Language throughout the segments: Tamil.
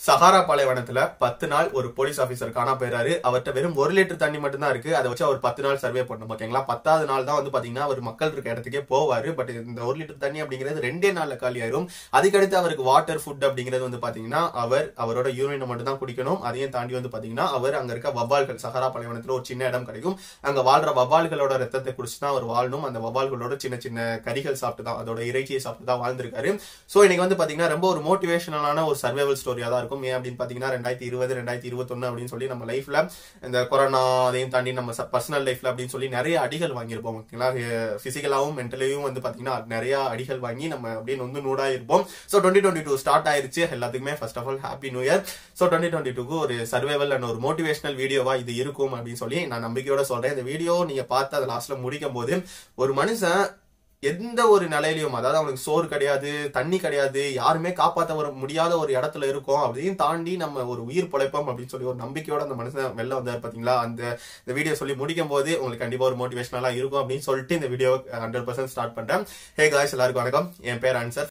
சஹாரா பாலைவனத்துல பத்து நாள் ஒரு போலீஸ் ஆபீசர் காணா போயிறாரு அவர்கிட்ட வெறும் ஒரு லிட்டர் தண்ணி மட்டும் தான் இருக்கு அதை வச்சு அவர் பத்து நாள் சர்வே பண்ணணும் ஓகேங்களா பத்தாவது நாள் தான் வந்து பாத்தீங்கன்னா அவர் மக்கள் இருக்க இடத்துக்கே போவாரு பட் இந்த ஒரு லிட்டர் தண்ணி அப்படிங்கிறது ரெண்டே நாள்ல காலி ஆயிரும் அதுக்கடுத்து அவருக்கு வாட்டர் ஃபுட் அப்படிங்கிறது வந்து பாத்தீங்கன்னா அவர் அவரோட யூரினை மட்டும் தான் குடிக்கணும் அதையும் தாண்டி வந்து பாத்தீங்கன்னா அவர் அங்க இருக்க வவ்வால்கள் சஹாரா பாலைவனத்துல ஒரு சின்ன இடம் கிடைக்கும் அங்க வாழ்ற வவ்வால்களோட ரத்தத்தை குடிச்சு தான் அவர் வாழணும் அந்த வவ்வால்களோட சின்ன சின்ன கறிகள் சாப்பிட்டு தான் அதோட இறைச்சியை சாப்பிட்டு தான் வாழ்ந்திருக்காரு சோ இன்னைக்கு வந்து பாத்தீங்கன்னா ரொம்ப ஒரு மோட்டிவேஷனலான ஒரு சர்வைவல் ஸ்டோரியா தான் இருக்கும் ஏன் அப்படின்னு பாத்தீங்கன்னா ரெண்டாயிரத்தி இருபது ரெண்டாயிரத்தி இருபத்தொன்னு அப்படின்னு சொல்லி நம்ம லைஃப்ல இந்த கொரோனா அதையும் தாண்டி நம்ம பர்சனல் லைஃப்ல அப்படின்னு சொல்லி நிறைய அடிகள் வாங்கியிருப்போம் ஓகேங்களா பிசிக்கலாவும் மென்டலியும் வந்து பாத்தீங்கன்னா நிறைய அடிகள் வாங்கி நம்ம அப்படியே வந்து நூடா இருப்போம் so twenty twenty two start ஆயிருச்சு எல்லாத்துக்குமே first of all happy new year so twenty twenty டூக்கு ஒரு சர்வைவல் அண்ட் ஒரு மோட்டிவேஷனல் வீடியோவா இது இருக்கும் அப்படின்னு சொல்லி நான் நம்பிக்கையோட சொல்றேன் இந்த வீடியோ நீங்க பார்த்து அதை லாஸ்ட்ல முடிக்கும் போது ஒரு மனுஷன் எந்த ஒரு நிலையிலையும் அதாவது அவனுக்கு சோறு கிடையாது தண்ணி கிடையாது யாருமே காப்பாற்ற வர முடியாத ஒரு இடத்துல இருக்கும் அதையும் தாண்டி நம்ம ஒரு உயிர் பிழைப்போம் அப்படின்னு சொல்லி ஒரு நம்பிக்கையோட அந்த மனுஷன் வெளில வந்தார் பாத்தீங்களா அந்த இந்த வீடியோ சொல்லி முடிக்கும் போது உங்களுக்கு கண்டிப்பா ஒரு மோட்டிவேஷனலா இருக்கும் அப்படின்னு சொல்லிட்டு இந்த வீடியோ ஹண்ட்ரட் பர்சன்ட் ஸ்டார்ட் பண்றேன் ஹே காய்ஸ் எல்லாருக்கும் வணக்கம் என் பேர் ஆன்சர்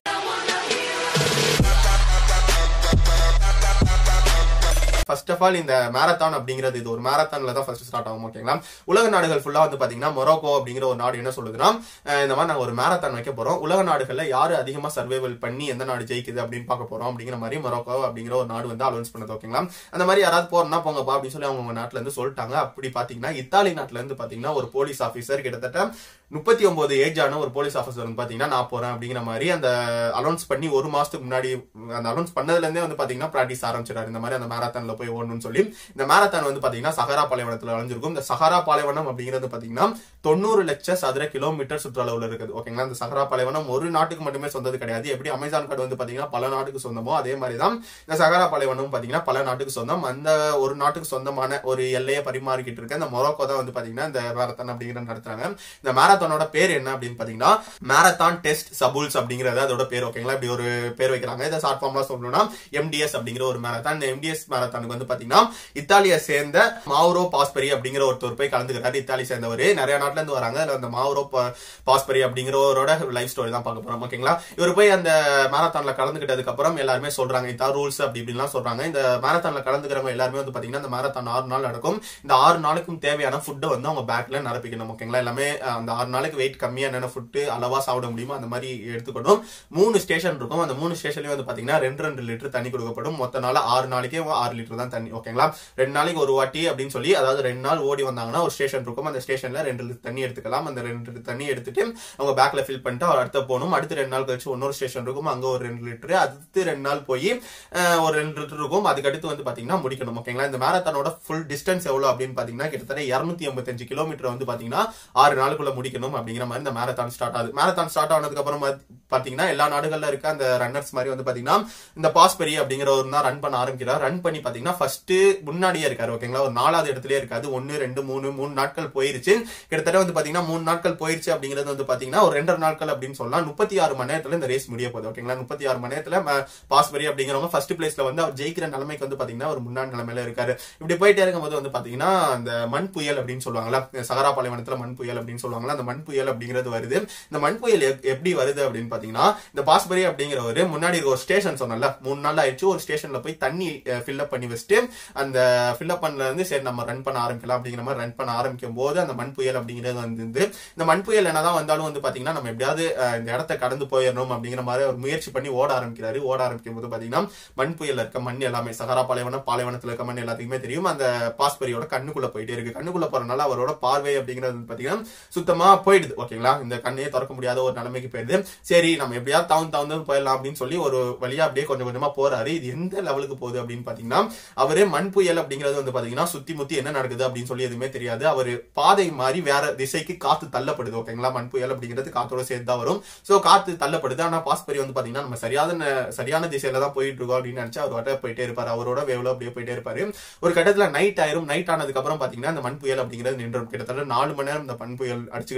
ஃபர்ஸ்ட் ஆஃப் ஆல் இந்த மேரத்தான் அப்படிங்கிறது இது ஒரு மேரத்தான்ல தான் ஃபர்ஸ்ட் ஸ்டார்ட் ஆகும் ஓகேங்களா உலக நாடுகள் ஃபுல்லா வந்து பாத்தீங்கன்னா மொரோக்கோ அப்படிங்கிற ஒரு நாடு என்ன சொல்லுதுன்னா அஹ் இந்த மாதிரி நாங்க ஒரு மேரத்தான் வைக்க போறோம் உலக நாடுகள்ல யாரு அதிகமா சர்வைவல் பண்ணி எந்த நாடு ஜெயிக்குது அப்படின்னு பார்க்க போறோம் அப்படிங்கிற மாதிரி மொரோக்கோ அப்படிங்கிற ஒரு நாடு வந்து அலௌன்ஸ் பண்ணது ஓகேங்களா அந்த மாதிரி யாராவது போறோம்னா போங்கப்பா அப்படின்னு சொல்லி அவங்க நாட்டுல இருந்து சொல்லிட்டாங்க அப்படி பாத்தீங்கன்னா இத்தாலி நாட்டுல இருந்து பாத்தீங்கன்னா ஒரு போலீஸ் ஆபீசர் கிட்டத்தட்ட முப்பத்தி ஒன்பது ஏஜ் ஆன ஒரு போலீஸ் ஆஃபீஸர் வந்து பாத்தீங்கன்னா நான் போறேன் அப்படிங்கிற மாதிரி அந்த அலௌன்ஸ் பண்ணி ஒரு மாசத்துக்கு முன்னாடி அந்த அலௌன்ஸ் பண்ணதுல இருந்தே வந்து பாத்தீங்கன்னா பிராக்டிஸ் ஆரம்பிச்சிடாரு இந்த மாதிரி அந்த மேரத்தான்ல போய் ஓடணும்னு சொல்லி இந்த மேரத்தான் வந்து பாத்தீங்கன்னா சஹரா பாலைவனத்துல அலைஞ்சிருக்கும் இந்த சஹரா பாலைவனம் அப்படிங்கிறது பாத்தீங்கன்னா தொண்ணூறு லட்சம் சதுர கிலோமீட்டர் சுற்றளவுல இருக்குது ஓகேங்களா இந்த சஹரா பாலைவனம் ஒரு நாட்டுக்கு மட்டுமே சொந்தது கிடையாது எப்படி அமேசான் காடு வந்து பாத்தீங்கன்னா பல நாட்டுக்கு சொந்தமோ அதே மாதிரி தான் இந்த சஹரா பாலைவனம் பாத்தீங்கன்னா பல நாட்டுக்கு சொந்தம் அந்த ஒரு நாட்டுக்கு சொந்தமான ஒரு எல்லையை பரிமாறிக்கிட்டு இருக்க இந்த மொரோக்கோ தான் வந்து பாத்தீங்கன்னா இந்த மேரத்தான் அப்படிங்கிற நடத்துறாங்க இந்த மேரத்தானோட பேர் என்ன அப்படின்னு பாத்தீங்கன்னா மேரத்தான் டெஸ்ட் சபுல்ஸ் அப்படிங்கறது அதோட பேர் ஓகேங்களா இப்படி ஒரு பேர் வைக்கிறாங்க இதை ஷார்ட் ஃபார்ம்ல சொல்லணும்னா எம்டிஎஸ் அப்படிங்கிற ஒரு மேரத்தான் இந்த எம்டிஎஸ் மேரத்தானுக்கு வந்து பாத்தீங்கன்னா இத்தாலியை சேர்ந்த மாவுரோ பாஸ்பரி அப்படிங்கிற ஒருத்தர் போய் கலந்துக்கிறாரு இத்தாலி சேர்ந்தவர் நிறைய நாட்டுல இருந்து வராங்க அதுல அந்த மாவுரோ பாஸ்பரி அப்படிங்கிறவரோட லைஃப் ஸ்டோரி தான் பார்க்க போறோம் ஓகேங்களா இவர் போய் அந்த மேரத்தான்ல கலந்துக்கிட்டதுக்கு அப்புறம் எல்லாருமே சொல்றாங்க இதான் ரூல்ஸ் அப்படி இப்படிலாம் சொல்றாங்க இந்த மேரத்தான்ல கலந்துக்கிறவங்க எல்லாருமே வந்து பாத்தீங்கன்னா இந்த மேரத்தான் ஆறு நாள் நடக்கும் இந்த ஆறு நாளுக்கும் தேவையான ஃபுட்டை வந்து அவங்க பேக்ல நிரப்பிக்கணும் ஓகேங்களா எல்லாமே அந்த ஆறு நாளுக்கு வெயிட் கம்மியா என்னென்ன ஃபுட்டு அளவா சாப்பிட முடியுமோ அந்த மாதிரி எடுத்துக்கணும் மூணு ஸ்டேஷன் இருக்கும் அந்த மூணு ஸ்டேஷன்லயும் வந்து பாத்தீங்கன்னா ரெண்டு ரெண்டு லிட்டர் தண்ணி கொடுக்கப்படும் மொத்த நாள் ஆறு நாளைக்கே ஆறு லிட்டர் தான் தண்ணி ஓகேங்களா ரெண்டு நாளைக்கு ஒரு வாட்டி அப்படின்னு சொல்லி அதாவது ரெண்டு நாள் ஓடி வந்தாங்கன்னா ஒரு ஸ்டேஷன் இருக்கும் அந்த ஸ்டேஷன்ல ரெண்டு லிட்டர் தண்ணி எடுத்துக்கலாம் அந்த ரெண்டு லிட்டர் தண்ணி எடுத்துட்டு அவங்க பேக்ல ஃபில் பண்ணிட்டு அவர் அடுத்த போகணும் அடுத்து ரெண்டு நாள் கழிச்சு இன்னொரு ஸ்டேஷன் இருக்கும் அங்க ஒரு ரெண்டு லிட்டர் அடுத்து ரெண்டு நாள் போய் ஒரு ரெண்டு லிட்டர் இருக்கும் அதுக்கு அடுத்து வந்து பாத்தீங்கன்னா முடிக்கணும் ஓகேங்களா இந்த மேரத்தானோட ஃபுல் டிஸ்டன்ஸ் எவ்வளவு அப்படின்னு பாத்தீங்கன்னா கிட்டத்தட்ட இருநூத்தி எண்பத்தஞ்சு கிலோமீட்டர் வந்து பாத்தீங்கன்னா ஆறு நாளுக்குள்ள முடிக்கணும் அப்படிங்கிற மாதிரி இந்த மேரத்தான் ஸ்டார்ட் ஆகுது மேரத்தான் ஸ்டார்ட் ஆனதுக்கு அப்புறம் பாத்தீங்கன்னா எல்லா நாடுகள்ல இருக்க அந்த ரன்னர்ஸ் மாதிரி வந்து பாத்தீங்கன்னா இந்த பாஸ்பெரி அப்படிங்கிறவர் தான் ரன் பண்ண ஆரம்பிக்கிறார் ரன் பண்ணி பாத்தீங்கன்னா ஃபர்ஸ்ட் முன்னாடியே இருக்காரு ஓகேங்களா ஒரு நாலாவது இடத்துலயே இருக்காது ஒன்னு ரெண்டு மூணு மூணு நாட்கள் போயிருச்சு கிட்டத்தட்ட வந்து பாத்தீங்கன்னா மூணு நாட்கள் போயிருச்சு அப்படிங்கிறது வந்து பாத்தீங்கன்னா ஒரு ரெண்டரை நாட்கள் அப்படின்னு சொல்லலாம் முப்பத்தி ஆறு மணி நேரத்துல இந்த ரேஸ் முடிய போகுது ஓகேங்களா முப்பத்தி ஆறு மணி நேரத்துல பாஸ்பெரி அப்படிங்கிறவங்க ஃபர்ஸ்ட் பிளேஸ்ல வந்து அவர் ஜெயிக்கிற நிலைமைக்கு வந்து பாத்தீங்கன்னா ஒரு முன்னாடி நிலைமையில இருக்காரு இப்படி போயிட்டே இருக்கும்போது வந்து பாத்தீங்கன்னா அந்த மண் புயல் அப்படின்னு சொல்லுவாங்களா சகரா பாலைவனத்துல மண் புயல் அப்படின்னு சொல்லுவாங்களா அந்த மண் புயல் அப்படிங்கிறது வருது இந்த மண் புயல் எப்படி வருது அப்படின்னு பாத்தீங்கன்னா இந்த பாஸ்பரி அப்படிங்கிறவர் முன்னாடி ஒரு ஸ்டேஷன் சொன்னல மூணு நாள் ஆயிடுச்சு ஒரு ஸ்டேஷன்ல போய் தண்ணி ஃபில்அப் பண்ணி வச்சுட்டு அந்த ஃபில்அப் பண்ணல இருந்து சரி நம்ம ரன் பண்ண ஆரம்பிக்கலாம் அப்படிங்கிற மாதிரி ரன் பண்ண ஆரம்பிக்கும் போது அந்த மண் புயல் அப்படிங்கிறது வந்து இந்த மண் புயல் என்னதான் வந்தாலும் வந்து பாத்தீங்கன்னா நம்ம எப்படியாவது இந்த இடத்த கடந்து போயிடணும் அப்படிங்கிற மாதிரி ஒரு முயற்சி பண்ணி ஓட ஆரம்பிக்கிறாரு ஓட ஆரம்பிக்கும் போது பாத்தீங்கன்னா மண் புயல் இருக்க மண் எல்லாமே சகரா பாலைவனம் பாலைவனத்துல இருக்க மண் எல்லாத்துக்குமே தெரியும் அந்த பாஸ்பரியோட கண்ணுக்குள்ள போயிட்டே இருக்கு கண்ணுக்குள்ள போறதுனால அவரோட பார்வை அப்படிங்கிறது பாத்தீங்கன்னா சுத்தமா போயிடுது ஓகேங்களா இந்த கண்ணையே திறக்க முடியாத ஒரு நிலைமைக்கு போயிடுது சரி நம்ம எப்படியாவது தவுன் தவுந்து போயிடலாம் அப்படின்னு சொல்லி ஒரு வழியா அப்படியே கொஞ்சம் கொஞ்சமா போறாரு இது எந்த லெவலுக்கு போகுது அப்படின்னு பாத்தீங்கன்னா அவரே மண் புயல் அப்படிங்கிறது வந்து பாத்தீங்கன்னா சுத்தி முத்தி என்ன நடக்குது அப்படின்னு சொல்லி எதுவுமே தெரியாது அவர் பாதை மாறி வேற திசைக்கு காத்து தள்ளப்படுது ஓகேங்களா மண் புயல் அப்படிங்கிறது காத்தோட சேர்த்து தான் வரும் சோ காத்து தள்ளப்படுது ஆனா பாஸ்பரி வந்து பாத்தீங்கன்னா நம்ம சரியான சரியான திசையில தான் போயிட்டு இருக்கோம் அப்படின்னு நினைச்சு அவர் வட்ட போயிட்டே இருப்பாரு அவரோட வேவ்ல அப்படியே போயிட்டே இருப்பாரு ஒரு கட்டத்துல நைட் ஆயிரும் நைட் ஆனதுக்கு அப்புறம் பாத்தீங்கன்னா இந்த மண் புயல் அப்படிங்கிறது நின்றும் கிட்டத்தட்ட நாலு மணி நேரம் இந்த மண் புயல் அடிச்சுக்கிட்டு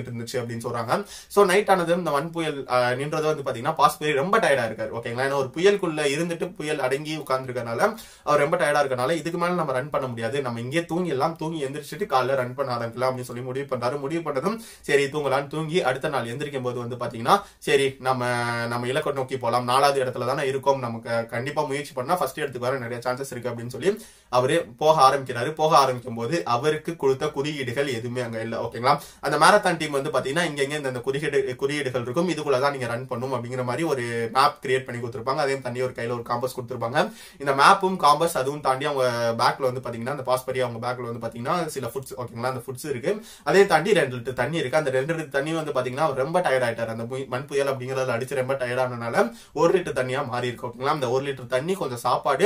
வந்துகிட்டு இருந்துச்சு அப்படின்னு சொல்றாங்க சோ நைட் ஆனதும் இந்த மண் புயல் அஹ், நின்றது வந்து பாத்தீங்கன்னா பாஸ்பரி ரொம்ப டயர்டா இருக்காரு ஓகேங்களா ஏன்னா ஒரு புயலுக்குள்ள இருந்துட்டு புயல் அடங்கி உட்கார்ந்துருக்கனால அவர் ரொம்ப டயர்டா இருக்கனால இதுக்கு மேல நம்ம ரன் பண்ண முடியாது நம்ம இங்கே தூங்கிடலாம் தூங்கி எந்திரிச்சிட்டு காலைல ரன் பண்ண ஆரம்பிக்கலாம் அப்படின்னு சொல்லி முடிவு பண்றாரு முடிவு பண்ணதும் சரி தூங்கலாம்னு தூங்கி அடுத்த நாள் எந்திரிக்கும் போது வந்து பாத்தீங்கன்னா சரி நம்ம நம்ம இலக்கை நோக்கி போலாம் நாலாவது இடத்துல தானே இருக்கோம் நமக்கு கண்டிப்பா முயற்சி பண்ணா ஃபர்ஸ்ட் இடத்துக்கு வர நிறைய சான்சஸ் இருக்கு அப்படின்னு சொல்லி அவரு போக ஆரம்பிக்கிறாரு போக ஆரம்பிக்கும் போது அவருக்கு கொடுத்த குறியீடுகள் எதுவுமே அங்க இல்ல ஓகேங்களா அந்த மேரத்தான் டீம் வந்து பாத்தீங்கன்னா இங்க இங்க இந்த குறியீடு குறியீடுகள் இருக்கும் இதுக்குள்ளதான் நீங்க ரன் பண்ணும் அப்படிங்கிற மாதிரி ஒரு மேப் கிரியேட் பண்ணி கொடுத்துருப்பாங்க அதையும் தண்ணி ஒரு கையில ஒரு காம்பஸ் கொடுத்துருப்பாங்க இந்த மேப்பும் காம்பஸ் அதுவும் தாண்டி அவங்க பேக்ல வந்து பாத்தீங்கன்னா அந்த பாஸ்பரி அவங்க பேக்ல வந்து பாத்தீங்கன்னா சில ஃபுட்ஸ் ஓகேங்களா அந்த ஃபுட்ஸ் இருக்கு அதையும் தாண்டி ரெண்டு லிட்டர் தண்ணி இருக்கு அந்த ரெண்டு லிட்டர் தண்ணி வந்து பாத்தீங்கன்னா அவர் ரொம்ப டயர்ட் ஆயிட்டார் அந்த புய- மண் புயல் அப்படிங்கறதுல அடிச்சு ரொம்ப டயர்ட் ஆனனால ஒரு லிட்டர் தண்ணியா மாறி இருக்கு ஓகேங்களா அந்த ஒரு லிட்டர் தண்ணி கொஞ்சம் சாப்பாடு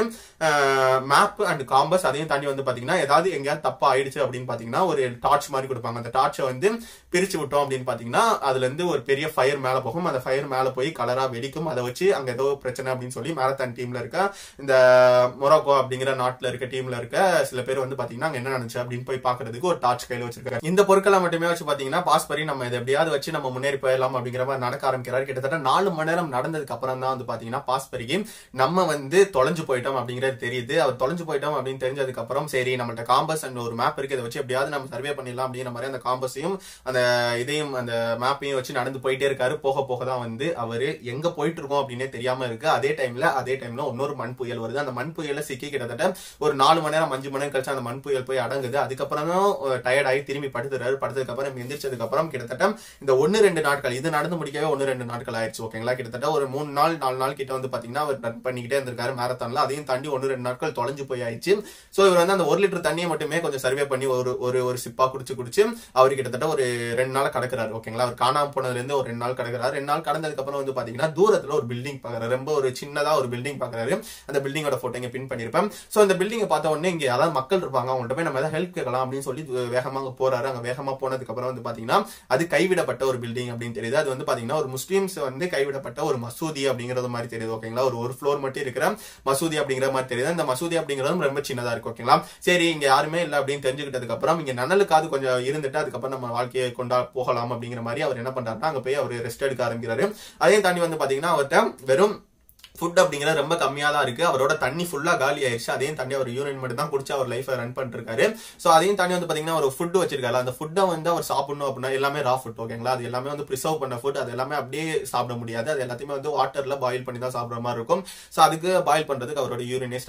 மேப் அண்ட் காம்பஸ் அதையும் தாண்டி வந்து பாத்தீங்கன்னா ஏதாவது எங்கேயாவது தப்பா ஆயிடுச்சு அப்படின்னு பாத்தீங்கன்னா ஒரு டார்ச் மாதிரி கொடுப்பாங்க அந்த டார்ச்சை வந்து பிரிச்சு விட்டோம் அப்படின்னு பாத்தீங்கன்னா அதுல இருந்து ஒரு பெரிய ஃபயர் மேல போகும் அந்த ஃபயர் மேல போய் கலரா வெடிக்கும் அதை வச்சு அங்க ஏதோ பிரச்சனை அப்படின்னு சொல்லி மேரத்தான் டீம்ல இருக்க இந்த மொரோக்கோ அப்படிங்கிற நாட்டுல இருக்க டீம்ல இருக்க சில பேர் வந்து பாத்தீங்கன்னா அங்க என்ன நடந்துச்சு அப்படின்னு போய் பாக்குறதுக்கு ஒரு டார்ச் கையில வச்சிருக்காங்க இந்த பொருட்களை மட்டுமே வச்சு பாத்தீங்கன்னா பாஸ்பரி நம்ம இதை எப்படியாவது வச்சு நம்ம முன்னேறி போயிடலாம் அப்படிங்கிற மாதிரி நடக்க ஆரம்பிக்கிறாரு கிட்டத்தட்ட நாலு மணி நேரம் நடந்ததுக்கு அப்புறம் தான் வந்து பாத்தீங்கன்னா பாஸ்பரிக்கு நம்ம வந்து தொலைஞ்சு போயிட்டோம் அப்படிங்கிறது தெரியுது அவர் தொலைஞ்சு போயிட்டோம் அப்படின்னு தெரிஞ்சதுக்கு அப்புறம் சரி நம்மள்ட்ட காம்பஸ் அண்ட் ஒரு மேப் இருக்கு இதை வச்சு எப்படியாவது நம்ம சர்வே பண்ணிடலாம் அப்படிங்கிற மாதிரி அந்த காம்பஸையும் அந்த இதையும் அந்த மேப்பையும் வச்சு நடந்து போயிட்டே இருக்காரு போக போக தான் வந்து அவரு எங்க போயிட்டு இருக்கோம் அப்படின்னே தெரியாம இருக்கு அதே டைம்ல அதே டைம்ல இன்னொரு மண் புயல் வருது அந்த மண் புயல்ல சிக்கி கிட்டத்தட்ட ஒரு நாலு மணி நேரம் அஞ்சு மணி நேரம் கழிச்சு அந்த மண் புயல் போய் அடங்குது அதுக்கப்புறம் டயர்ட் ஆகி திரும்பி படுத்துறாரு படுத்ததுக்கு அப்புறம் எந்திரிச்சதுக்கு அப்புறம் கிட்டத்தட்ட இந்த ஒன்னு ரெண்டு நாட்கள் இது நடந்து முடிக்கவே ஒன்னு ரெண்டு நாட்கள் ஆயிடுச்சு ஓகேங்களா கிட்டத்தட்ட ஒரு மூணு நாள் நாலு நாள் கிட்ட வந்து பாத்தீங்கன்னா அவர் ரன் பண்ணிக்கிட்டே இருந்திருக்காரு மேரத்தான்ல அதையும் தாண்டி ஒன்னு ரெண்டு நாட்கள் தொலைஞ்சு போய் ஆயிடுச்சு சோ இவர் வந்து அந்த ஒரு லிட்டர் தண்ணியை மட்டுமே கொஞ்சம் சர்வே பண்ணி ஒரு ஒரு ஒரு சிப்பா குடிச்சு குடிச்சு அவர் கிட்டத்தட்ட ஒரு ரெண்டு நாள் கடக்குறாரு ஓகேங்களா அவர் காணாம போனதுல இருந்து ஒரு ரெண்டு நாள் கடக்குறாரு ரெண்டு நாள் கடந்ததுக்கு அப்புறம் வந்து பாத்தீங்கன்னா தூரத்துல ஒரு பில்டிங் பாக்குறாரு ரொம்ப ஒரு சின்னதா ஒரு பில்டிங் பாக்குறாரு அந்த பில்டிங்கோட போட்டோ இங்க பின் பண்ணிருப்பேன் சோ அந்த பில்டிங்கை பார்த்த உடனே இங்க யாராவது மக்கள் இருப்பாங்க அவங்கள்ட்ட போய் நம்ம ஏதாவது ஹெல்ப் கேட்கலாம் அப்படின்னு சொல்லி வேகமா அங்க போறாரு அங்க வேகமா போனதுக்கு அப்புறம் வந்து பாத்தீங்கன்னா அது கைவிடப்பட்ட ஒரு பில்டிங் அப்படின்னு தெரியுது அது வந்து பாத்தீங்கன்னா ஒரு முஸ்லீம்ஸ் வந்து கைவிடப்பட்ட ஒரு மசூதி அப்படிங்கறது மாதிரி தெரியுது ஓகேங்களா ஒரு ஒரு ஃப்ளோர் மட்டும் இருக்கிற மசூதி அப்படிங்கிற மாதிரி தெரியுது இந்த மசூதி அப்படிங்கறதும் ரொம்ப சின்னதா இருக்கு ஓகேங்களா சரி இங்க யாருமே இல்ல அப்படின்னு தெரிஞ்சுக்கிட்டதுக்கு அப்புறம் இங்க நனலுக்காவது கொஞ்சம் இருந்துட்டு அதுக்கப்புறம் நம்ம வாழ்க்கையை கொண்டா போகலாம் அப்படிங்கிற மாதிரி அவர் என்ன பண்றாருன்னா அங்க போய் அவர் ரெஸ்ட் எடுக்க ஆரம்பிக்கிறாரு அதையும் தாண்டி வந்து பாத்தீங்கன்னா அவர்கிட்ட வெறும் ஃபுட் அப்படிங்கிறது ரொம்ப கம்மியா தான் இருக்கு அவரோட தண்ணி ஃபுல்லா காலி ஆயிடுச்சு அதையும் தாண்டி அவர் யூரின் மட்டும் தான் குடிச்சு அவர் லைஃபை ரன் பண்ணிட்டு இருக்காரு சோ அதையும் தாண்டி வந்து பாத்தீங்கன்னா ஒரு ஃபுட் வச்சிருக்காரு அந்த ஃபுட்டை வந்து அவர் சாப்பிடணும் அப்படின்னா எல்லாமே ரா ஃபுட் ஓகேங்களா அது எல்லாமே வந்து ப்ரிசர்வ் பண்ண ஃபுட் அது எல்லாமே அப்படியே சாப்பிட முடியாது அது எல்லாத்தையுமே வந்து வாட்டர்ல பாயில் பண்ணி தான் சாப்பிடுற மாதிரி இருக்கும் சோ அதுக்கு பாயில் பண்றதுக்கு அவரோட யூரினே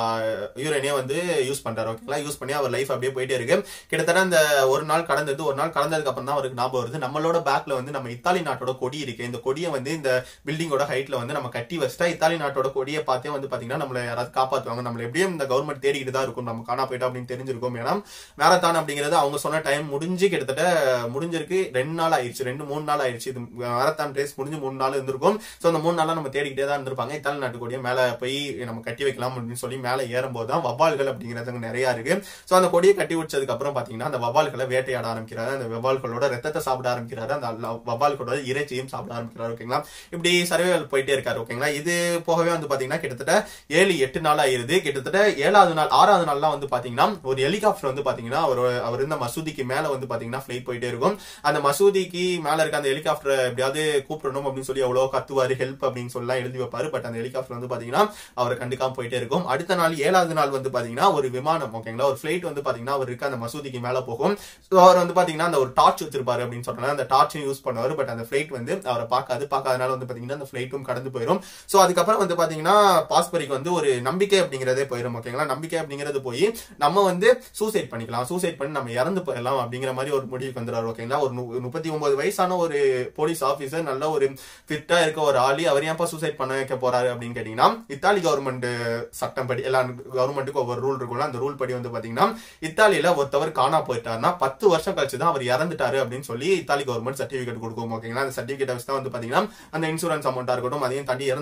யூரினே வந்து யூஸ் பண்றாரு ஓகேங்களா யூஸ் பண்ணி அவர் லைஃப் அப்படியே போயிட்டே இருக்கு கிட்டத்தட்ட அந்த ஒரு நாள் கடந்தது ஒரு நாள் கடந்ததுக்கு அப்புறம் தான் அவருக்கு ஞாபகம் வருது நம்மளோட பேக்ல வந்து நம்ம இத்தாலி நாட்டோட கொடி இருக்கு இந்த கொடியை வந்து இந்த பில்டிங்கோட ஹைட்ல வந்து நம்ம கட்டி வச்சுட்டா இத்தாலி நாட்டோட கொடியை பார்த்தே வந்து பாத்தீங்கன்னா நம்மள யாராவது காப்பாத்துவாங்க நம்மள எப்படியும் இந்த கவர்மெண்ட் தேடிக்கிட்டு தான் இருக்கும் நம்ம காணா போயிட்டோம் அப்படின்னு தெரிஞ்சிருக்கும் ஏன்னா மேரத்தான் அப்படிங்கிறது அவங்க சொன்ன டைம் முடிஞ்சு கிட்டத்தட்ட முடிஞ்சிருக்கு ரெண்டு நாள் ஆயிடுச்சு ரெண்டு மூணு நாள் ஆயிடுச்சு இது மேரத்தான் ரேஸ் முடிஞ்சு மூணு நாள் இருந்திருக்கும் சோ அந்த மூணு நாளா நம்ம தேடிக்கிட்டே தான் இருந்திருப்பாங்க இத்தாலி நாட்டு கொடியை மேல போய் நம்ம கட்டி வைக்கலாம் அப்படின்னு சொல்லி மேல ஏறும்போது தான் வவ்வால்கள் அப்படிங்கிறது அங்க நிறைய இருக்கு சோ அந்த கொடியை கட்டி வச்சதுக்கு அப்புறம் பாத்தீங்கன்னா அந்த வவ்வால்களை வேட்டையாட ஆரம்பிக்கிறாரு அந்த வவ்வால்களோட ரத்தத்தை சாப்பிட ஆரம்பிக்கிறாரு அந்த அல்ல- வவ்வால்களோட இறைச்சியும் சாப்பிட ஆரம்பிக்கிறாரு ஓகேங்களா இப்படி சர்வேவல் போயிட்டே இருக்காரு ஓகேங்களா இது போகவே வந்து பாத்தீங்கன்னா கிட்டத்தட்ட ஏழு எட்டு நாள் ஆயிருது கிட்டத்தட்ட ஏழாவது நாள் ஆறாவது நாள்லாம் வந்து பாத்தீங்கன்னா ஒரு ஹெலிகாப்டர் வந்து பாத்தீங்கன்னா அவர் அவர் இருந்த மசூதிக்கு மேல வந்து பாத்தீங்கன்னா ஃபிளைட் போயிட்டே இருக்கும் அந்த மசூதிக்கு மேல இருக்க அந்த ஹெலிகாப்டர் எப்படியாவது கூப்பிடணும் அப்படின்னு சொல்லி எவ்வளவு கத்துவாரு ஹெல்ப் அப்படின்னு சொல்லலாம் எழுதி வைப்பாரு பட் அந்த ஹெலிகாப்டர் வந்து பாத்தீங்கன்னா அவரை கண்டுக்காம போயிட்டே இருக்கும் அடுத்த நாள் ஏழாவது நாள் வந்து பாத்தீங்கன்னா ஒரு விமானம் ஓகேங்களா ஒரு ஃபிளைட் வந்து பாத்தீங்கன்னா அவர் இருக்க அந்த மசூதிக்கு மேல போகும் So அவர் வந்து பாத்தீங்கன்னா அந்த ஒரு டார்ச் வச்சிருப்பாரு அப்படின்னு சொல்றாங்க அந்த டார்ச்சும் யூஸ் பண்ணுவாரு பட் அந்த ஃபிளைட் வந்து அவரை பார்க்காது பார்க்காதனால வந்து பாத்தீங்கன்னா அந்த ஃபிளைட்டும் கடந்து போயிடும் சோ அதுக்கப்புறம் வந்து பாத்தீங்கன்னா பாஸ்பரிக்கு வந்து ஒரு நம்பிக்கை அப்படிங்கறதே போயிடும் ஓகேங்களா நம்பிக்கை அப்படிங்கிறது போய் நம்ம வந்து சூசைட் பண்ணிக்கலாம் சூசைட் பண்ணி நம்ம இறந்து போயிடலாம் அப்படிங்கிற மாதிரி ஒரு முடிவுக்கு வந்துடுறாரு ஓகேங்களா ஒரு நு- முப்பத்தி ஒன்பது வயசான ஒரு போலீஸ் ஆபீசர் நல்ல ஒரு ஃபிட்டா இருக்க ஒரு ஆளி அவர் ஏன்ப்பா சூசைட் பண்ண வைக்க போறாரு அப்படின்னு கேட்டீங்கன்னா இத்தாலி கவர்மெண்ட் சட்டம் படி எல்லா கவர்மெண்ட்டுக்கு ஒவ்வொரு ரூல் இருக்கும்ல அந்த ரூல் படி வந்து பாத்தீங்கன்னா இத்தாலியில ஒருத்தவர் காணா போயிட்டாருன்னா பத்து வருஷம் கழிச்சு தான் அவர் இறந்துட்டாரு அப்படின்னு சொல்லி இத்தாலி கவர்மெண்ட் சர்டிபிகேட் கொடுக்கும் ஓகேங்களா அந்த சர்டிபிகேட் வச்சு தான் வந்து பாத்தீங்கன்னா அந்த இன்சூரன்ஸ் அமௌண்டா இருக்கட்டும் அதையும் தாண்டி இறந்துட்டா சில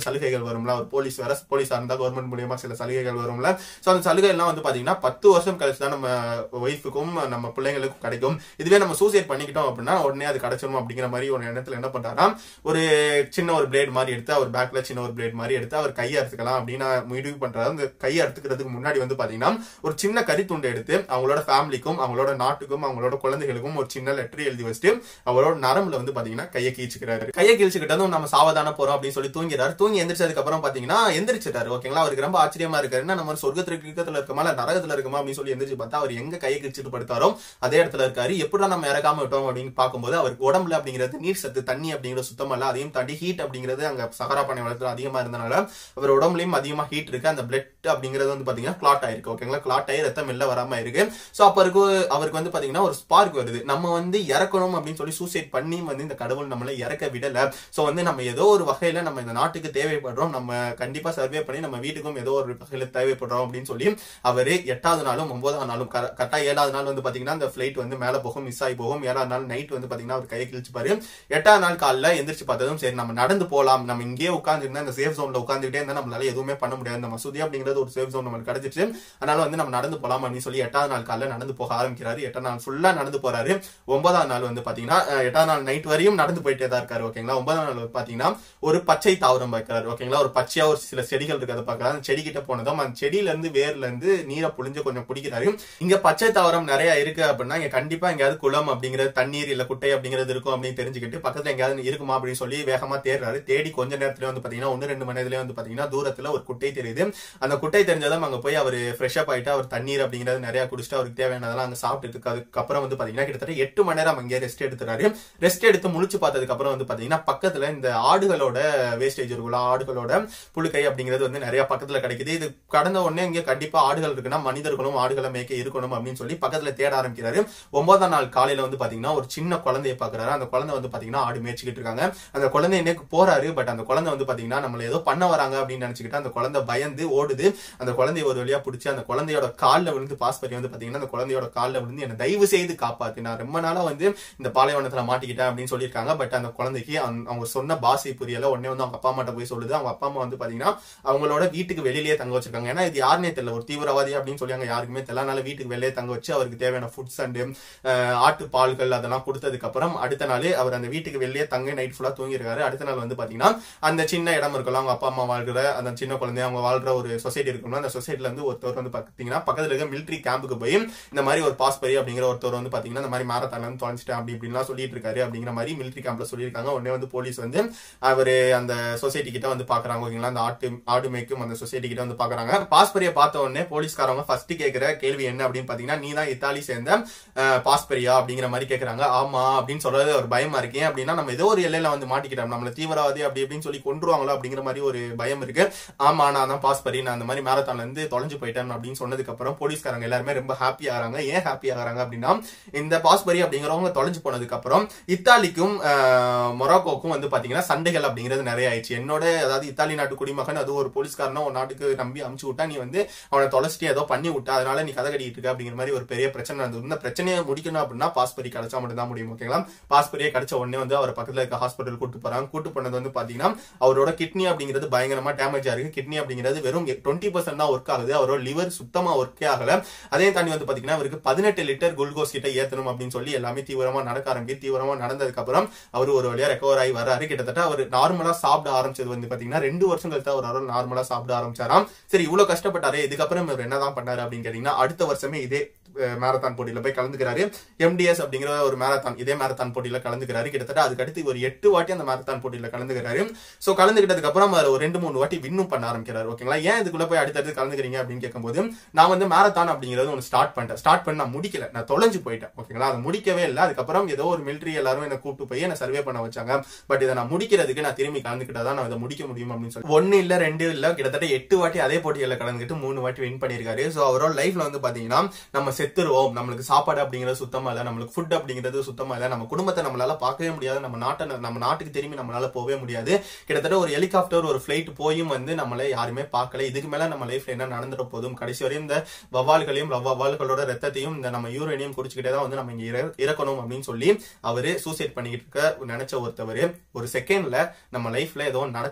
சலுகைகள் வரும்ல ஒரு போலீஸ் வேற போலீஸா இருந்தா கவர்மெண்ட் மூலியமா சில சலுகைகள் வரும்ல சோ அந்த சலுகை எல்லாம் வந்து பாத்தீங்கன்னா பத்து வருஷம் கழிச்சு தான் நம்ம ஒய்ஃபுக்கும் நம்ம பிள்ளைங்களுக்கும் கிடைக்கும் இதுவே நம்ம சூசைட் பண்ணிக்கிட்டோம் அப்படின்னா உடனே அது கிடைச்சிரும் அப்படிங்கிற மாதிரி ஒரு எண்ணத்துல என்ன பண்றாருன்னா ஒரு சின்ன ஒரு பிளேட் மாதிரி எடுத்து அவர் பேக்ல சின்ன ஒரு பிளேட் மாதிரி எடுத்து அவர் கையை அறுத்துக்கலாம் அப்படின்னு முடிவு பண்றாரு அந்த கையை அறுத்துக்கிறதுக்கு முன்னாடி வந்து பாத்தீங்கன்னா ஒரு சின்ன கறித்துண்டு எடுத்து அவங்களோட ஃபேமிலிக்கும் அவங்களோட நாட்டுக்கும் அவங்களோட குழந்தைகளுக்கும் ஒரு சின்ன லெட்டர் எழுதி வச்சுட்டு அவரோட நரம்புல வந்து பாத்தீங்கன்னா கையை கீழ்ச்சிக்கிறாரு கையை கீழ்ச்சிக்கிட்டதும் நம்ம சாவதான போறோம் அப்படின்னு சொல்லி தூங்கிறாரு தூங்கி எந்திரிச்சதுக்கு அப்புறம் பாத்தீங்கன்னா எந்திரிச்சிட்டாரு ஓகேங்களா அவருக்கு ரொம்ப ஆச்சரியமா இருக்காரு என்ன நம்ம சொர்க்கத்துல கிரகத்துல இருக்கமா இல்ல நரகத்துல இருக்குமா அப்படின்னு சொல்லி எந்திரிச்சு பார்த்தா அவர் எங்க கையை கிழிச்சிட்டு படுத்தாரோ அதே இடத்துல இருக்காரு எப்படிடா நம்ம இறக்காம விட்டோம் அப்படின்னு பார்க்கும்போது அவருக்கு உடம்புல அப்படிங்கிறது நீர் சத்து தண்ணி அப்படிங்கிறது சுத்தமா இல்ல அதையும் தாண்டி ஹீட் அப்படிங்கிறது அங்க சகரா பானை வளத்துல அதிகமா இருந்தனால அவர் உடம்புலயும் அதிகமா ஹீட் இருக்கு அந்த பிளட் அப்படிங்கிறது வந்து பாத்தீங்கன்னா கிளாட் ஆயிருக்கு ஓகேங்களா கிளாட் ஆகி ரத்தம் இல்ல வராம இருக்கு சோ அப்ப இருக்கு அவருக்கு வந்து பாத்தீங்கன்னா ஒரு ஸ்பார்க் வருது நம்ம வந்து இறக்கணும் அப்படின்னு சொல்லி சூசைட் பண்ணி வந்து இந்த கடவுள் நம்மள இறக்க விடல சோ வந்து நம்ம ஏதோ ஒரு வகையில நம்ம இந்த நாட்டுக்கு தேவைப்படுறோம் நம்ம கண்டிப்பா சர்வே பண்ணி நம்ம வீட்டுக்கும் ஏதோ ஒரு வகையில தேவைப்படுறோம் அப்படின்னு சொல்லி அவரு எட்டாவது நாளும் ஒன்பதாவது நாளும் கரெக்டா ஏழாவது நாள் வந்து பாத்தீங்கன்னா அந்த பிளைட் வந்து மேல போகும் மிஸ் ஆகி போகும் ஏழாவது நாள் நைட் வந்து பாத்தீங்கன்னா அவர் கையை கிழிச்சுப்பாரு எட்டாவது நாள் காலைல எந்திரிச்சு பார்த்ததும் சரி நம்ம நடந்து போலாம் நம்ம இங்கேயே உட்காந்துருந்தா இந்த சேஃப் ஜோன்ல உட்காந்துக்கிட்டே இருந்தா நம்மளால எதுவுமே பண்ண முடியாது இந்த மசூதி அப்படிங்கிறது ஒரு சேஃப் ஜோன் நம்மளுக்கு கிடைச்சிச்சு அதனால வந்து நம்ம நடந்து போலாம் அப்படின்னு சொல்லி எட்டாவது நாள் காலைல நடந்து போக ஆரம்பிக்கிறாரு எட்டாவது நாள் ஃபுல்லா நடந்து போறாரு ஒன்பதாம் நாள் வந்து பாத்தீங்கன்னா அஹ், எட்டாவது நாள் நைட் வரையும் நடந்து போயிட்டே தான் இருக்காரு ஓகேங்களா ஒன்பதாம் நாள் பாத்தீங்கன்னா ஒரு பச்சை தாவரம் பார்க்கிறாரு ஓகேங்களா ஒரு பச்சையா ஒரு சில செடிகள் இருக்கிறத பார்க்கறாரு அந்த செடி கிட்ட போனதும் அந்த செடியில இருந்து வேர்ல இருந்து நீரை புழிஞ்சு கொஞ்சம் குடிக்கிறாரு இங்க பச்சை தாவரம் நிறைய இருக்கு அப்படின்னா இங்க கண்டிப்பா எங்கேயாவது குளம் அப்படிங்கிறது தண்ணீர் இல்ல குட்டை அப்படிங்கிறது இருக்கும் அப்படின்னு தெரிஞ்சுக்கிட்டு பக்கத்துல எங்கேயாவது இருக்குமா அப்படின்னு சொல்லி வேகமா தேடுறாரு தேடி கொஞ்ச நேரத்துல வந்து பாத்தீங்கன்னா ஒன்னு ரெண்டு மணி நேரத்துல வந்து பாத்தீங்கன்னா தூரத்துல ஒரு குட்டை தெரியுது அந்த குட்டை தெரிஞ்சதும் அங்க போய் அவர் ஃப்ரெஷ் அப் ஆயிட்டு அவர் தண்ணீர் அப்படிங்கிறது நிறைய குடிச்சிட்டு அவருக்கு தேவையானதெல்லாம் அங்க சாப்பிட்டு அதுக்கப்புறம் வந்து பாத்தீங்கன்னா கிட்டத்தட்ட எட்டு மணி நேரம் அங்கே ரெஸ்ட் எடுத்துறாரு ரெஸ்ட் எடுத்து முழிச்சு பார்த்ததுக்கு அப்புறம் வந்து பாத்தீங்கன்னா பக்கத்துல இந்த ஆடுகளோட வேஸ்டேஜ் இருக்குல்ல ஆடுகளோட புழுக்கை அப்படிங்கிறது வந்து நிறைய பக்கத்துல கிடைக்குது இது கடந்த உடனே இங்க கண்டிப்பா ஆடுகள் இருக்குன்னா மனிதர்களும் ஆடுகளை மேய்க்க இருக்கணும் அப்படின்னு சொல்லி பக்கத்துல தேட ஆரம்பிக்கிறாரு ஒன்பதாம் நாள் காலையில வந்து பாத்தீங்கன்னா ஒரு சின்ன குழந்தைய பாக்குறாரு அந்த குழந்தை வந்து பாத்தீங்கன்னா ஆடு மேய்ச்சிக்கிட்டு இருக்காங்க அந்த குழந்தை இன்னைக்கு போறாரு பட் அந்த குழந்தை வந்து பாத்தீங்கன்னா நம்மள ஏதோ பண்ண வராங்க அப்படின்னு நினைச்சுக்கிட்டு அந்த குழந்தை பயந்து ஓடுது அந்த குழந்தைய ஒரு வழியா பிடிச்சி அந்த குழந்தையோட கால்ல விழுந்து பாஸ்பரி வந்து பாத்தீங்கன்னா அந்த குழந்தையோட கால்ல விழுந்து என்ன தயவு செய்து காப்பாத்து நான் ரொம்ப நாளா வந்து இந்த பாலைவனத்துல மாட்டிக்கிட்டேன் அப்படின்னு சொல்லியிருக்காங்க பட் அந்த குழந்தைக்கு அந்த- அவங்க சொன்ன பாஷை புரியல உடனே வந்து அவங்க அப்பா அம்மாட்ட போய் சொல்லுது அவங்க அப்பா அம்மா வந்து பாத்தீங்கன்னா அவங்களோட வீட்டுக்கு வெளியிலேயே தங்க வச்சிருக்காங்க ஏன்னா இது யாருனே தெரியல ஒரு தீவிரவாதி அப்படின்னு சொல்லி அங்க யாருக்குமே தெரியல அதனால வீட்டுக்கு வெளியே தங்க வச்சு அவருக்கு தேவையான ஃபுட்ஸ் அண்ட் ஆட்டு பால்கள் அதெல்லாம் கொடுத்ததுக்கு அப்புறம் அடுத்த நாள் அவர் அந்த வீட்டுக்கு வெளியே தங்க நைட் ஃபுல்லா தூங்கியிருக்காரு அடுத்த நாள் வந்து பாத்தீங்கன்னா அந்த சின்ன இடம் இருக்கலாம் அவங்க அப்பா அம்மா வாழ்கிற அந்த சின்ன குழந்தை அவங்க வாழ்ற ஒரு சொசைட்டி இருக்கும்ல அந்த சொசைட்டில இருந்து ஒருத்தர் வந்து பாத்தீங்கன்னா பக்கத்துல இருக்க மிலிட்டரி கேம்புக்கு போய் இந்த மாதிரி ஒரு பாஸ்பரி அப்படிங்கிற ஒருத்தர் வந்து பாத்தீங்கன்னா இந்த மாதிரி மாரத்தான்ல இருந்து தொலைச்சிட்டேன் அப்படி இப்படின்லாம் சொல்லிட்டு இருக்காரு அப்படிங்கிற மாதிரி மிலிட்டரி கேம்ப்ல சொல்லியிருக்காங்க உடனே வந்து போலீஸ் வந்து அவரு அந்த சொசைட்டி கிட்ட வந்து பாக்குறாங்க ஓகேங்களா அந்த ஆட்டு ஆடு மேய்க்கும் அந்த சொசைட்டி கிட்ட வந்து பாக்குறாங்க பாஸ்பரியை பார்த்த உடனே போலீஸ்காரங்க ஃபர்ஸ்ட் கேக்குற கேள்வி என்ன அப்படின்னு பாத்தீங்கன்னா நீ தான் இத்தாலி சேர்ந்த அஹ், பாஸ்பரியா அப்படிங்கிற மாதிரி கேக்குறாங்க ஆமா அப்படின்னு சொல்றது ஒரு பயமா இருக்கு ஏன் அப்படின்னா நம்ம ஏதோ ஒரு எல்லையில வந்து மாட்டிக்கிட்டோம் நம்மள தீவிரவாதி அப்படி இப்படின்னு சொல்லி கொண்டுருவாங்களோ அப்படிங்கிற மாதிரி ஒரு பயம் இருக்கு ஆமா நான் தான் பாஸ்பரி நான் அந்த மாதிரி மேரத்தான்ல இருந்து தொலைஞ்சு போயிட்டேன் அப்படின்னு சொன்னதுக்கு அப்புறம் போலீஸ்காரங்க எல்லாருமே ரொம்ப ஹாப்பி ஆகிறாங்க ஏன் ஹாப்பி ஆகுறாங்க அப்படின்னா இந்த பாஸ்பரி அப்படிங்கிறவங்க தொலைஞ்சு போனதுக்கு அப்புறம் இத்தாலிக்கும் ஆஹ், மொராக்கோக்கும் வந்து பாத்தீங்கன்னா சண்டைகள் அப்படிங்கிறது நிறைய ஆயிடுச்சு என்னோட அதாவது இத்தாலி நாட்டு குடிமகன் அது ஒரு போலீஸ்காரனை ஒரு நாட்டுக்கு நம்பி அமுச்சு விட்டா நீ வந்து அவனை தொலைச்சிட்டு ஏதோ பண்ணி விட்டா அதனால நீ கதை கட்டிட்டு இருக்க அப்படிங்கிற மாதிரி ஒரு பெரிய பிரச்சனை நடந்தது இந்த பிரச்சனையை முடிக்கணும் அப்படின்னா பாஸ்பரி கிடைச்சா மட்டும் தான் முடியும் ஓகேங்களா பாஸ்பரியை கிடைச்ச உடனே வந்து அவர் பக்கத்துல இருக்க ஹாஸ்பிட்டல் கூட்டு போறாங்க கூட்டு போனது வந்து பாத்தீங்கன்னா அவரோட கிட்னி அப்படிங்கிறது பயங்கரமா டேமேஜ் ஆயிருக்கு கிட்னி அப்படிங்கிறது வெறும் டுவெண்ட்டி பர்சன்ட் தான் ஒர்க் ஆகுது அவரோட லிவர் சுத்தமா ஒர்க்கே ஆகல அதே தாண்டி வந்து பாத்தீங்கன்னா அவருக்கு பதினெட்டு லிட்டர் குளுக்கோஸ் கிட்ட ஏத்தணும் அப்படின்னு சொல்லி எல்லாமே தீவிரமா நடக்க ஆரம்பிச்சு தீவிரமா நடந்ததுக்கு அப்புறம் அவர் ஒரு வழியா ரெக்கவர் ஆகி வராரு கிட்டத்தட்ட அவர் நார்மலா சாப்பிட ஆரம்பிச்சது வந்து பாத்தீங்கன்னா ரெண்டு வருஷம் கழித்து அவர் நார்மலா சாப்பிட ஆரம்பிச்சாராம் சரி இவ்வளவு கஷ்டப்பட்டாரு இதுக்கப்புறம் இவர் என்னதான் பண்ணாரு அப்படின்னு கேட்டீங்கன்னா அடுத்த வருஷமே இதே மேரத்தான் போட்டியில போய் கலந்துக்கிறாரு எம்டிஎஸ் அப்படிங்கிற ஒரு மேரத்தான் இதே மேரத்தான் போட்டியில கலந்துக்கிறாரு கிட்டத்தட்ட அதுக்கு அடுத்து ஒரு எட்டு வாட்டி அந்த மேரத்தான் போட்டியில கலந்துக்கிறாரு சோ கலந்துக்கிட்டதுக்கு அப்புறம் அவர் ஒரு ரெண்டு மூணு வாட்டி வின்னும் பண்ண ஆரம்பிக்கிறாரு ஓகேங்களா ஏன் இதுக்குள்ள போய் அடுத்தடுத்து கலந்துக்கிறீங்க அப்படின்னு கேட்கும்போது நான் வந்து மேரத்தான் அப்படிங்கிறது ஒன்று ஸ்டார்ட் பண்ணிட்டேன் ஸ்டார்ட் பண்ணி நான் முடிக்கல நான் தொலைஞ்சு போயிட்டேன் ஓகேங்களா அதை முடிக்கவே இல்லை அதுக்கப்புறம் ஏதோ ஒரு மிலிட்டரி எல்லாரும் என்ன கூப்பிட்டு போய் என்ன சர்வே பண்ண வச்சாங்க பட் இதை நான் முடிக்கிறதுக்கு நான் திரும்பி கலந்துக்கிட்டா தான் நான் இதை முடிக்க முடியும் அப்படின்னு சொல்லி ஒன்னு இல்ல ரெண்டு இல்ல கிட்டத்தட்ட எட்டு வாட்டி அதே போட்டியில கலந்துக்கிட்டு மூணு வாட்டி வின் பண்ணியிருக்காரு சோ அவரோட லைஃப்ல வந்து பாத்தீங்கன்னா நம்ம செத்துருவோம் நம்மளுக்கு சாப்பாடு அப்படிங்கிறது சுத்தமா இல்ல நம்மளுக்கு ஃபுட் அப்படிங்கிறது சுத்தமா இல்ல நம்ம குடும்பத்தை நம்மளால பார்க்கவே முடியாது நம்ம நாட்டை நம்ம நாட்டுக்கு திரும்பி நம்மளால போகவே முடியாது கிட்டத்தட்ட ஒரு ஹெலிகாப்டர் ஒரு ஃபிளைட் போயும் வந்து நம்மள யாருமே பார்க்கல இதுக்கு மேல நம்ம லைஃப்ல என்ன நடந்துட போதும் கடைசி வரையும் இந்த வவ்வால்களையும் வவ்வால்களோட ரத்தத்தையும் இந்த நம்ம யூரேனியம் குடிச்சுக்கிட்டே தான் வந்து நம்ம இங்க இற- இறக்கணும் அப்படின்னு சொல்லி அவரு சூசைட் பண்ணிக்கிட்டு இருக்க நினைச்ச ஒருத்தவர் ஒரு செகண்ட்ல நம்ம லைஃப்ல ஏதோ ஒண்ணு நடக்க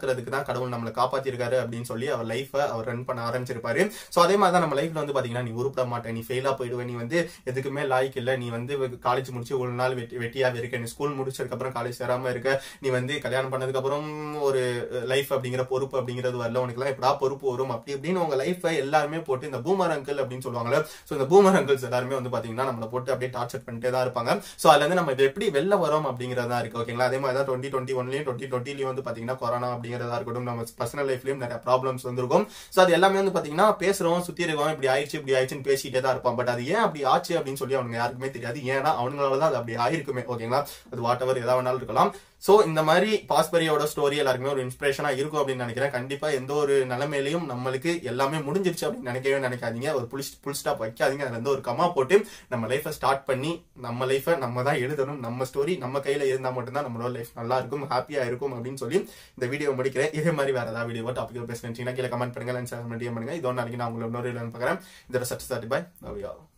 காப்பாத்துறதுக்கு தான் கடவுள் நம்மளை காப்பாத்திருக்காரு அப்படின்னு சொல்லி அவர் லைஃபை அவர் ரன் பண்ண ஆரம்பிச்சிருப்பாரு சோ அதே மாதிரி தான் நம்ம லைஃப்ல வந்து பாத்தீங்கன்னா நீ உருப்பிட மாட்டே நீ ஃபெயிலா போயிடுவே நீ வந்து எதுக்குமே லாய்க்கு இல்ல நீ வந்து காலேஜ் முடிச்சு ஒரு நாள் வெட்டி வெட்டியாவே இருக்க நீ ஸ்கூல் முடிச்சதுக்கு அப்புறம் காலேஜ் சேராம இருக்க நீ வந்து கல்யாணம் பண்ணதுக்கு அப்புறம் ஒரு லைஃப் அப்படிங்கிற பொறுப்பு அப்படிங்கிறது வரல உனக்கு எல்லாம் எப்படா பொறுப்பு வரும் அப்படி இப்படின்னு உங்க லைஃபை எல்லாருமே போட்டு இந்த பூமர் அங்கிள் அப்படின்னு சொல்லுவாங்கல்ல சோ இந்த பூமர் அங்கிள்ஸ் எல்லாருமே வந்து பாத்தீங்கன்னா நம்மளை போட்டு அப்படியே டார்ச்சர் பண்ணிட்டே தான் இருப்பாங்க சோ அதுல இருந்து நம்ம இது எப்படி வெளில வரோம் அப்படிங்கறதா இருக்கு ஓகேங்களா அதே மாதிரி தான் டுவெண்ட்டி டுவெண்ட்டி ஒன்லயும் டுவெண்ட்டி டுவெண்ட்டிலயும் வந்து பாத்தீங்கன்னா கொரோனா அப்படிங்கறதா இருக்கட்டும் நம்ம பர்சனல் லைஃப்லயும் நிறைய ப்ராப்ளம்ஸ் வந்திருக்கும் சோ அது எல்லாமே வந்து பாத்தீங்கன்னா பேசுறோம் சுத்தி இருக்கோம் இப்படி ஆயிடுச்சு இப்படி ஆயிடுச்சுன்னு பேசிட்டே தான் இருப்பான் பட் அது ஏன் அப்படி ஆச்சு அப்படின்னு சொல்லி அவனுங்க யாருக்குமே தெரியாது ஏன்னா அவங்களால தான் அது அப்படி ஆயிருக்குமே ஓகேங்களா அது வாட் எவர் எதா வேணாலும் இருக்கலாம் சோ இந்த மாதிரி பாஸ்பரியோட ஸ்டோரி எல்லாருக்குமே ஒரு இன்ஸ்பிரேஷனா இருக்கும் அப்படின்னு நினைக்கிறேன் கண்டிப்பா எந்த ஒரு நிலைமையிலையும் நம்மளுக்கு எல்லாமே முடிஞ்சிருச்சு அப்படின்னு நினைக்கவே நினைக்காதீங்க ஒரு புல் புல் ஸ்டாப் வைக்காதீங்க அதுல இருந்து ஒரு கமா போட்டு நம்ம லைஃபை ஸ்டார்ட் பண்ணி நம்ம லைஃபை நம்ம தான் எழுதணும் நம்ம ஸ்டோரி நம்ம கையில இருந்தா மட்டும்தான் நம்மளோட லைஃப் நல்லா இருக்கும் ஹாப்பியா இருக்கும் அப்படின்னு சொல்லி இந்த வீடியோ முடிக்கிறேன் இதே மாதிரி வேற ஏதாவது வீடியோ டாபிக் பேசுறேன் கீழே கமெண்ட் பண்ணுங்க ஷேர் பண்ணி பண்ணுங்க இதோ நாளைக்கு நான் உங்களை இன்னொரு பார்க்குறேன் இதோட சட்டு சாட்டி பாய் லவ் யூ